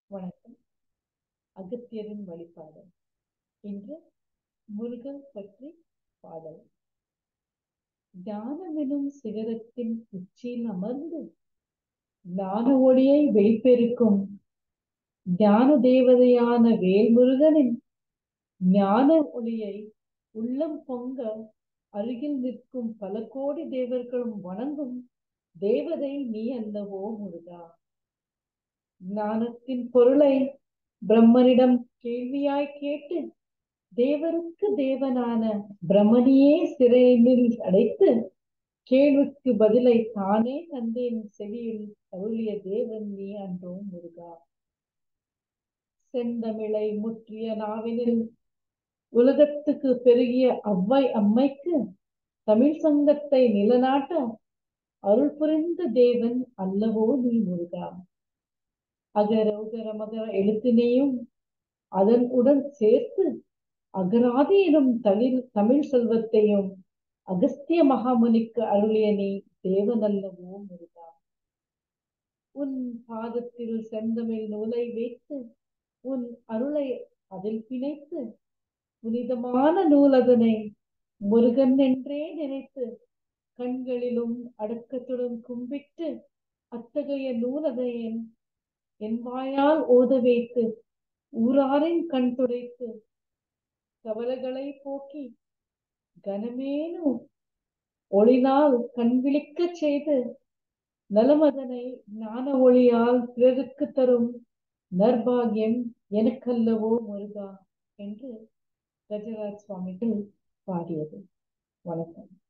வணக்கம் அகத்தியரின் வழிபாடு இன்று முருகன் பற்றி பாடல் ஞானமெனும் சிகரத்தின் உச்சியில் அமர்ந்து ஞான ஒளியை வெளிப்பெருக்கும் ஞான தேவதையான வேல்முருகனின் ஞான ஒளியை உள்ளம் பொங்க அருகில் நிற்கும் பல கோடி தேவர்களும் வணங்கும் தேவதை நீ அல்லவோ முருகா ஞானத்தின் பொருளை பிரம்மனிடம் கேள்வியாய் கேட்டு தேவருக்கு தேவனான பிரம்மனியே சிறையில் அடைத்து கேள்விக்கு பதிலை தானே தந்தேன் செவியில் அருளிய தேவன் நீ அன்றோ முருகா செந்தமிழை முற்றிய நாவினில் உலகத்துக்கு பெருகிய அவ்வை அம்மைக்கு தமிழ் சங்கத்தை நிலநாட்ட அருள் புரிந்த தேவன் அல்லவோ நீ முருகா அகர உகர மகர எழுத்தினையும் அதன் உடன் சேர்த்து அகராதி எனும் தமிழ் தமிழ் செல்வத்தையும் அகஸ்திய மகாமுனிக்கு அருளிய நீ தேவனல்லவோ முருகா உன் பாதத்தில் செந்தமிழ் நூலை வைத்து உன் அருளை அதில் பிணைத்து புனிதமான நூல் அதனை முருகன் என்றே நினைத்து கண்களிலும் அடக்கத்துடன் கும்பிட்டு அத்தகைய நூலதையன் என் வாயால் ஓத வைத்து ஊராரின் கண் துடைத்து கவலைகளை போக்கி கனமேனும் ஒளினால் கண் விழிக்கச் செய்து நலமதனை ஞான ஒளியால் பிறருக்கு தரும் நர்பாகியம் எனக்கல்லவோ முருகா என்று கஜராஜ் சுவாமிகள் பாடியது வணக்கம்